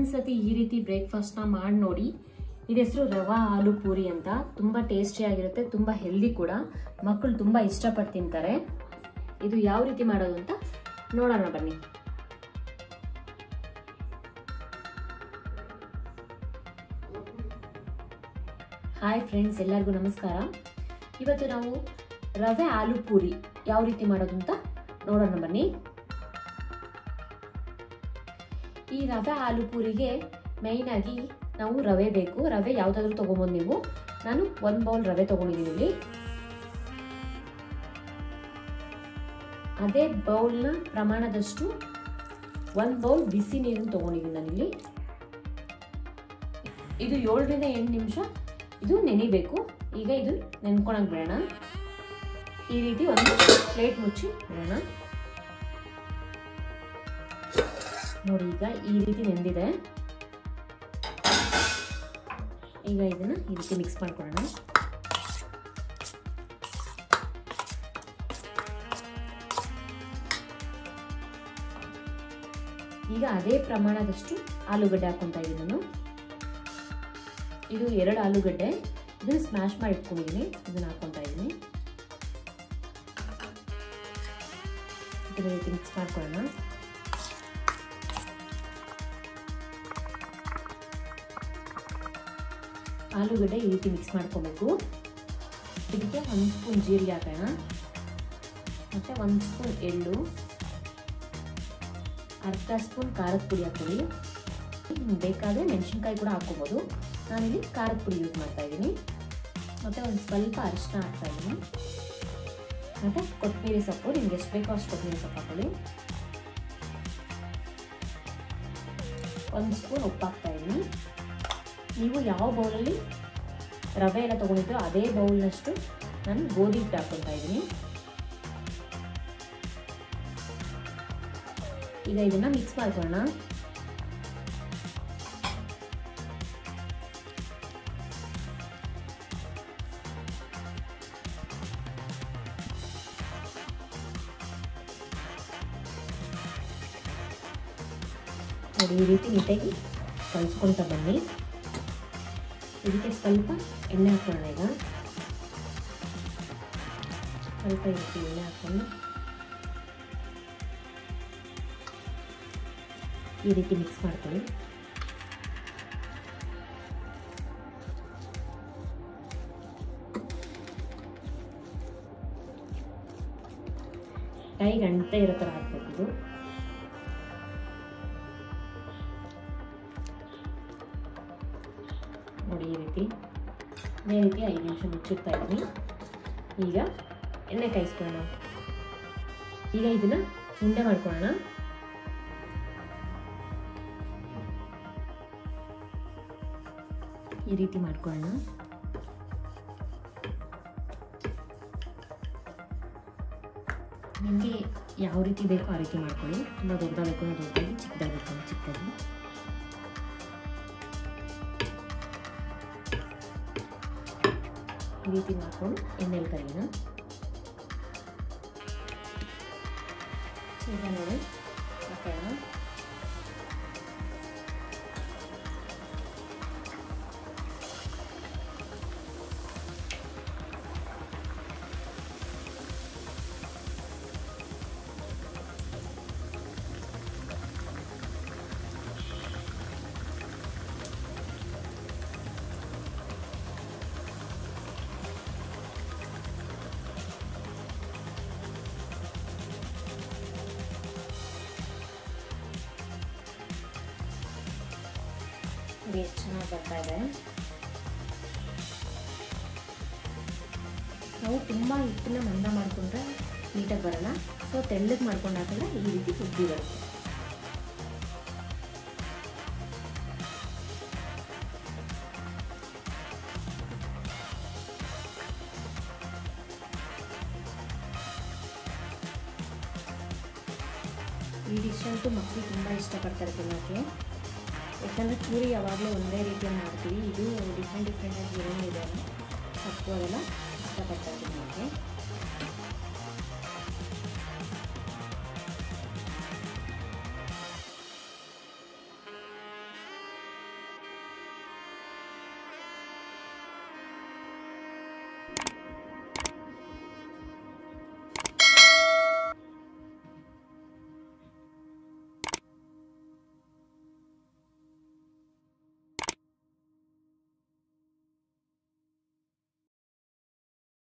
ಒಂದ್ಸತಿ ಈ ರೀತಿ ಬ್ರೇಕ್ಫಾಸ್ಟ್ನ ಮಾಡಿ ನೋಡಿ ಇದು ಹೆಸರು ರವಾ ಆಲೂ ಪೂರಿ ಅಂತ ತುಂಬ ಟೇಸ್ಟಿಯಾಗಿರುತ್ತೆ ತುಂಬ ಹೆಲ್ದಿ ಕೂಡ ಮಕ್ಕಳು ತುಂಬ ಇಷ್ಟಪಟ್ಟು ತಿಂತಾರೆ ಇದು ಯಾವ ರೀತಿ ಮಾಡೋದು ಅಂತ ನೋಡೋಣ ಬನ್ನಿ ಹಾಯ್ ಫ್ರೆಂಡ್ಸ್ ಎಲ್ಲರಿಗೂ ನಮಸ್ಕಾರ ಇವತ್ತು ನಾವು ರವೆ ಆಲೂ ಪೂರಿ ಯಾವ ರೀತಿ ಮಾಡೋದು ಅಂತ ನೋಡೋಣ ಬನ್ನಿ ಈ ರವೆ ಆಲೂ ಪೂರಿಗೆ ಮೇಯ್ನಾಗಿ ನಾವು ರವೆ ಬೇಕು ರವೆ ಯಾವುದಾದ್ರೂ ತೊಗೊಬೋದು ನೀವು ನಾನು ಒಂದು ಬೌಲ್ ರವೆ ತೊಗೊಂಡಿದ್ದೀನಿ ಇಲ್ಲಿ ಅದೇ ಬೌಲ್ನ ಪ್ರಮಾಣದಷ್ಟು ಒಂದು ಬೌಲ್ ಬಿಸಿ ನೀರನ್ನು ತೊಗೊಂಡಿದ್ದೀನಿ ನಾನಿಲ್ಲಿ ಇದು ಏಳರಿಂದ ಎಂಟು ನಿಮಿಷ ಇದು ನೆನಿಬೇಕು ಈಗ ಇದು ನೆನ್ಕೊಳಕ್ ಬಿಡೋಣ ಈ ರೀತಿ ಒಂದು ಪ್ಲೇಟ್ ಮುಚ್ಚಿ ಬಿಡೋಣ ನೋಡಿ ಈಗ ಈ ರೀತಿ ನೆಂದಿದೆ ಈಗ ಇದನ್ನ ಈ ರೀತಿ ಮಿಕ್ಸ್ ಮಾಡ್ಕೊಳ್ಳೋಣ ಈಗ ಅದೇ ಪ್ರಮಾಣದಷ್ಟು ಆಲೂಗಡ್ಡೆ ಹಾಕೊತಾ ಇದ್ದೀನಿ ನಾನು ಇದು ಎರಡು ಆಲೂಗಡ್ಡೆ ಇದನ್ನ ಸ್ಮ್ಯಾಶ್ ಮಾಡಿ ಇಟ್ಕೊಂಡಿದ್ದೀನಿ ಇದನ್ನ ಹಾಕೊತಾ ಇದ್ದೀನಿ ಇದರ ರೀತಿ ಮಿಕ್ಸ್ ಮಾಡ್ಕೊಳ್ಳೋಣ ಆಲೂಗಡ್ಡೆ ಈ ರೀತಿ ಮಿಕ್ಸ್ ಮಾಡ್ಕೊಬೇಕು ಇದಕ್ಕೆ ಒಂದು ಸ್ಪೂನ್ ಜೀರಿಗೆ ಹಾಕೋಣ ಮತ್ತು ಒಂದು ಸ್ಪೂನ್ ಎಳ್ಳು ಅರ್ಧ ಸ್ಪೂನ್ ಖಾರದ ಪುಡಿ ಹಾಕೊಳ್ಳಿ ಬೇಕಾದರೆ ಮೆಣಸಿನ್ಕಾಯಿ ಕೂಡ ಹಾಕ್ಕೋಬೋದು ನಾನಿಲ್ಲಿ ಖಾರದ ಪುಡಿ ಯೂಸ್ ಮಾಡ್ತಾ ಇದ್ದೀನಿ ಮತ್ತು ಒಂದು ಸ್ವಲ್ಪ ಅರಿಶಿನ ಹಾಕ್ತಾ ಇದ್ದೀನಿ ಮತ್ತು ಕೊತ್ತಂಬರಿ ಸೊಪ್ಪು ನಿಮ್ಗೆ ಎಷ್ಟು ಬೇಕೋ ಅಷ್ಟು ಕೊತ್ತಂಬರಿ ಸೊಪ್ಪು ಹಾಕೊಳ್ಳಿ ಒಂದು ಸ್ಪೂನ್ ಉಪ್ಪು ಹಾಕ್ತಾ ಇದ್ದೀನಿ ನೀವು ಯಾವ ಬೌಲಲ್ಲಿ ರವೆ ಎಲ್ಲ ತೊಗೊಂಡಿದ್ರು ಅದೇ ಬೌಲ್ನಷ್ಟು ನಾನು ಗೋಧಿ ಹಿಟ್ಟು ಹಾಕ್ಕೊತಾ ಇದ್ದೀನಿ ಈಗ ಇದನ್ನ ಮಿಕ್ಸ್ ಮಾಡ್ಕೊಳ್ಳೋಣ ನೋಡಿ ಈ ರೀತಿ ನೀಟಾಗಿ ಕಲಿಸ್ಕೊಳ್ತಾ ಬನ್ನಿ ಇದಕ್ಕೆ ಸ್ವಲ್ಪ ಎಣ್ಣೆ ಹಾಕೋಣ ಈಗ ಸ್ವಲ್ಪ ಈ ರೀತಿ ಎಣ್ಣೆ ಹಾಕೊಂಡು ಈ ರೀತಿ ಮಿಕ್ಸ್ ಮಾಡ್ಕೊಳ್ಳಿ ಕೈಗೆ ಅಂಟ ಇರೋ ಥರ ಹಾಕ್ಬೇಕಿದು ನೋಡಿ ಈ ರೀತಿ ಇದೇ ರೀತಿ ಐದು ನಿಮಿಷ ಮುಚ್ಚಿರ್ತಾ ಇದ್ದೀನಿ ಈಗ ಎಣ್ಣೆ ಕಾಯಿಸ್ಕೊಳ್ಳೋಣ ಈಗ ಇದನ್ನ ಉಂಡೆ ಮಾಡ್ಕೊಳ್ಳೋಣ ಈ ರೀತಿ ಮಾಡ್ಕೊಳ್ಳೋಣ ನಿಮಗೆ ಯಾವ ರೀತಿ ಬೇಕೋ ಆ ರೀತಿ ಮಾಡ್ಕೊಳ್ಳಿ ತುಂಬ ದೊಡ್ಡದಾಗಬೇಕು ದೊಡ್ಡದಾಗಿ ಚಿಕ್ಕದಾಗಬೇಕು ಚಿಕ್ಕದಾಗಿ ಈ ರೀತಿ ಮಾಡ್ಕೊಂಡು ಎಣ್ಣೆಲಿ ಕರಿಯೋಣ ಈಗ ನೋಡಿ ಹಾಕೋಣ ಎಷ್ಟು ಚೆನ್ನಾಗಿ ಬರ್ತಾ ಇದೆ ನಾವು ತುಂಬ ಹಿಟ್ಟನ್ನ ಮಂದ ಮಾಡಿಕೊಂಡ್ರೆ ನೀಟಾಗಿ ಬರೋಲ್ಲ ಸೊ ತೆಳ್ಳಗೆ ಮಾಡ್ಕೊಂಡು ಹಾಕಿದ್ರೆ ಈ ರೀತಿ ಉದ್ದಿ ಬರುತ್ತೆ ಈ ಡಿಶ್ ಅಂತೂ ಮಕ್ಕಳು ತುಂಬ ಇಷ್ಟಪಡ್ತಾರೆ ತಿನ್ನೋಕ್ಕೆ ಯಾಕಂದರೆ ಪೂರಿ ಯಾವಾಗಲೂ ಒಂದೇ ರೀತಿಯಲ್ಲಿ ಮಾಡ್ತೀವಿ ಇದು ಡಿಫ್ರೆಂಟ್ ಡಿಫ್ರೆಂಟಾಗಿ ಏನೇನು ಇದೆ ಸೊಪ್ಪು ಅದೆಲ್ಲ ಇಷ್ಟಪಡ್ತಾರೆ ತಿನ್ನೋಕ್ಕೆ